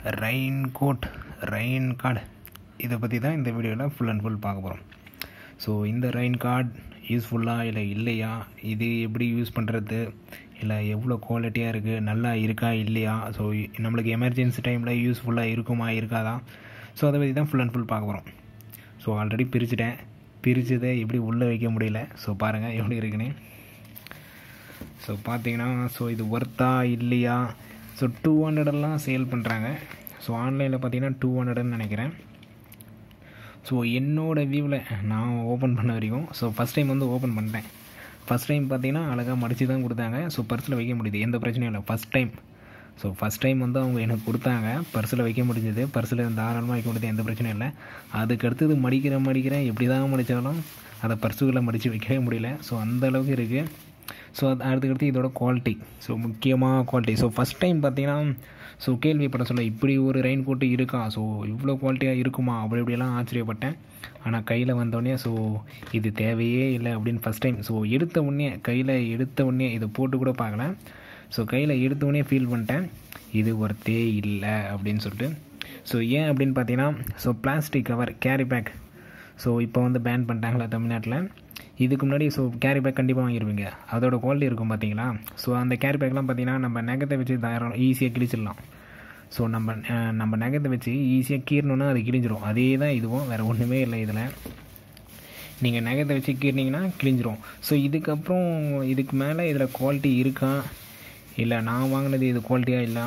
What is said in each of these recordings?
rain coat rain card இதை பற்றி தான் இந்த வீடியோவில் ஃபுல் அண்ட் ஃபுல் பார்க்க போகிறோம் ஸோ இந்த ரெயின் கார்டு யூஸ்ஃபுல்லாக இல்லை இல்லையா இது எப்படி யூஸ் பண்ணுறது இல்லை எவ்வளோ குவாலிட்டியாக இருக்குது நல்லா இருக்கா இல்லையா ஸோ நம்மளுக்கு எமர்ஜென்சி டைமில் யூஸ்ஃபுல்லாக இருக்குமா இருக்காதா ஸோ அதை பற்றி தான் ஃபுல் அண்ட் ஃபுல் பார்க்க போகிறோம் ஸோ ஆல்ரெடி பிரிச்சுட்டேன் பிரித்ததை எப்படி உள்ளே வைக்க முடியல ஸோ பாருங்கள் எப்படி இருக்குன்னு ஸோ பார்த்தீங்கன்னா ஸோ இது ஒர்த்தா இல்லையா ஸோ டூ ஹண்ட்ரடெல்லாம் சேல் பண்ணுறாங்க ஸோ ஆன்லைனில் பார்த்தீங்கன்னா டூ ஹண்ட்ரட்னு நினைக்கிறேன் ஸோ என்னோடய வியூவில் நான் ஓப்பன் பண்ண வரைக்கும் ஸோ ஃபஸ்ட் டைம் வந்து ஓப்பன் பண்ணிட்டேன் ஃபஸ்ட் டைம் பார்த்தீங்கன்னா அழகாக மடித்து தான் கொடுத்தாங்க ஸோ பர்ஸில் வைக்க முடியுது எந்த பிரச்சனையும் இல்லை first time so first time வந்து அவங்க எனக்கு கொடுத்தாங்க பர்ஸில் வைக்க முடிஞ்சது பர்ஸில் தாராளமாக வைக்க முடியுது எந்த பிரச்சனையும் இல்லை அதுக்கு அடுத்தது மடிக்கிறேன் மடிக்கிறேன் எப்படி தான் மடித்தாலும் அதை பர்ஸுக்குள்ளே மடித்து வைக்கவே முடியல ஸோ அந்த அளவுக்கு இருக்குது ஸோ அது அடுத்துக்கடுத்து இதோட குவாலிட்டி ஸோ முக்கியமாக குவாலிட்டி ஸோ ஃபஸ்ட் டைம் பார்த்தீங்கன்னா ஸோ கேள்விப்பட சொல்ல இப்படி ஒரு ரெயின் கோட்டு இருக்கா ஸோ இவ்வளோ குவாலிட்டியாக இருக்குமா அப்படி இப்படியெல்லாம் ஆச்சரியப்பட்டேன் ஆனால் கையில் வந்தோடனே ஸோ இது தேவையே இல்லை அப்படின்னு ஃபஸ்ட் டைம் ஸோ எடுத்த உடனே கையில் எடுத்த உடனே இதை போட்டு கூட பார்க்கல ஸோ கையில் எடுத்த உடனே ஃபீல் பண்ணிட்டேன் இது ஒர்த்தே இல்லை அப்படின்னு சொல்லிட்டு ஸோ ஏன் அப்படின்னு பார்த்தீங்கன்னா so plastic cover carry bag so இப்போ வந்து பேன் பண்ணிட்டாங்களா தமிழ்நாட்டில் இதுக்கு முன்னாடி ஸோ கேரி பேக் கண்டிப்பாக வாங்கிடுவீங்க அதோட குவாலிட்டி இருக்கும் பார்த்தீங்களா ஸோ அந்த கேரி பேக்லாம் பார்த்தீங்கன்னா நம்ம நகத்தை வச்சு தாராளம் ஈஸியாக கிழிச்சிடலாம் ஸோ நம்ம நம்ம நகத்தை வச்சு ஈஸியாக கீறணுன்னா அது கிழிஞ்சிரும் அதே தான் இதுவும் வேறு ஒன்றுமே இல்லை இதில் நீங்கள் நகத்தை வச்சு கீறினீங்கன்னா கிழிஞ்சிரும் ஸோ இதுக்கப்புறம் இதுக்கு மேலே இதில் குவாலிட்டி இருக்கா இல்லை நான் வாங்கினது இது குவாலிட்டியாக இல்லை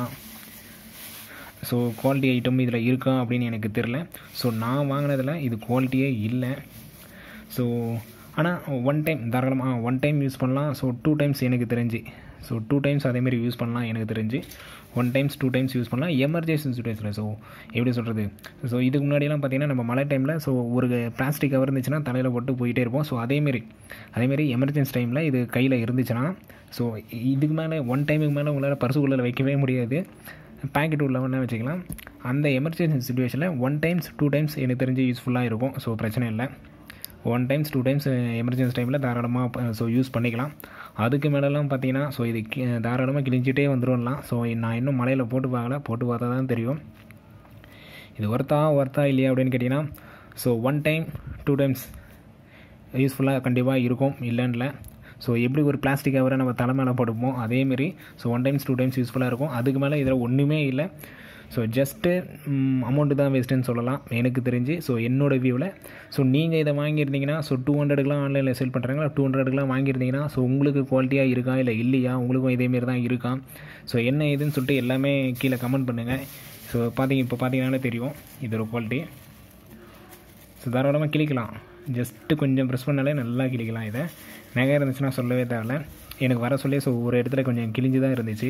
ஸோ குவாலிட்டி ஐட்டம் இதில் இருக்கா அப்படின்னு எனக்கு தெரில ஸோ நான் வாங்கினதில் இது குவாலிட்டியே இல்லை ஸோ ஆனால் ஒன் டைம் தாராளமாக ஒன் டைம் யூஸ் பண்ணலாம் ஸோ டூ டைம்ஸ் எனக்கு தெரிஞ்சு ஸோ டூ டைம்ஸ் அதேமாரி யூஸ் பண்ணலாம் எனக்கு தெரிஞ்சு one times two times use பண்ணலாம் எமர்ஜென்சி சுச்சுவேஷனில் ஸோ எப்படி சொல்கிறது ஸோ இதுக்கு முன்னாடியெல்லாம் பார்த்தீங்கன்னா நம்ம மழை டைமில் ஸோ ஒரு பிளாஸ்டிக் கவர் இருந்துச்சுன்னா தலையில் போட்டு போயிட்டே இருப்போம் ஸோ அதேமாரி அதேமாரி எமர்ஜென்சி டைமில் இது கையில் இருந்துச்சுன்னா ஸோ இதுக்கு மேலே ஒன் டைமுக்கு மேலே உங்களால் பர்சுக்குள்ளே வைக்கவே முடியாது பேக்கெட் உள்ள வேணால் வச்சுக்கலாம் அந்த எமர்ஜென்சி சுச்சுவேஷனில் ஒன் டைம்ஸ் டூ டைம்ஸ் எனக்கு தெரிஞ்சு யூஸ்ஃபுல்லாக இருக்கும் ஸோ பிரச்சனை இல்லை one times two times emergency டைமில் தாராளமாக ஸோ யூஸ் பண்ணிக்கலாம் அதுக்கு மேலெலாம் பார்த்தீங்கன்னா ஸோ இது தாராளமாக கிழிஞ்சிட்டே வந்துடும்லாம் ஸோ நான் இன்னும் மலையில் போட்டு பார்க்கல போட்டு பார்த்தா தான் தெரியும் இது ஒர்த்தா ஒர்த்தா இல்லையா அப்படின்னு கேட்டிங்கன்னா so one time two times யூஸ்ஃபுல்லாக கண்டிப்பாக இருக்கும் இல்லைன்னு ஸோ எப்படி ஒரு பிளாஸ்டிக் கவரை நம்ம தலை மேலே போட்டுப்போம் அதேமாரி so one times two times யூஸ்ஃபுல்லாக இருக்கும் அதுக்கு மேலே இதில் ஒன்றுமே இல்லை ஸோ ஜஸ்ட்டு அமௌண்ட்டு தான் வேஸ்ட்டுன்னு சொல்லலாம் எனக்கு தெரிஞ்சு ஸோ என்னோடய வியூவில் ஸோ நீங்கள் இதை வாங்கியிருந்தீங்கன்னா ஸோ டூ ஹண்ட்ரடுக்குலாம் ஆன்லைனில் சேல் பண்ணுறாங்களா டூ ஹண்ட்ரடுக்குலாம் வாங்கியிருந்தீங்கன்னா ஸோ உங்களுக்கு குவாலிட்டியாக இருக்கா இல்லை இல்லையா உங்களுக்கும் இதேமாரி தான் இருக்கா ஸோ என்ன ஏதுன்னு சொல்லிட்டு எல்லாமே கீழே கமெண்ட் பண்ணுங்கள் ஸோ பார்த்தீங்க இப்போ பார்த்தீங்கன்னாலே தெரியும் இதோட குவாலிட்டி ஸோ தாராளமாக கிளிக்கலாம் ஜஸ்ட்டு கொஞ்சம் ப்ரெஸ் பண்ணாலே நல்லா கிளிக்கலாம் இதை நகை இருந்துச்சுன்னா சொல்லவே தேவையில்ல எனக்கு வர சொல்லி ஸோ ஒரு இடத்துல கொஞ்சம் கிழிஞ்சு தான் இருந்துச்சு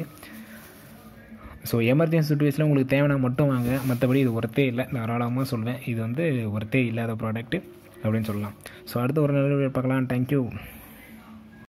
ஸோ எமர்ஜென்சி சுச்சுவேஷனில் உங்களுக்கு தேவைன்னா மட்டும் வாங்க மற்றபடி இது ஒர்த்தே இல்லை தாராளமாக சொல்வேன் இது வந்து ஒர்த்தே இல்லாத ப்ராடக்ட்டு அப்படின்னு சொல்லலாம் ஸோ அடுத்த ஒரு நல்ல பார்க்கலாம் தேங்க்யூ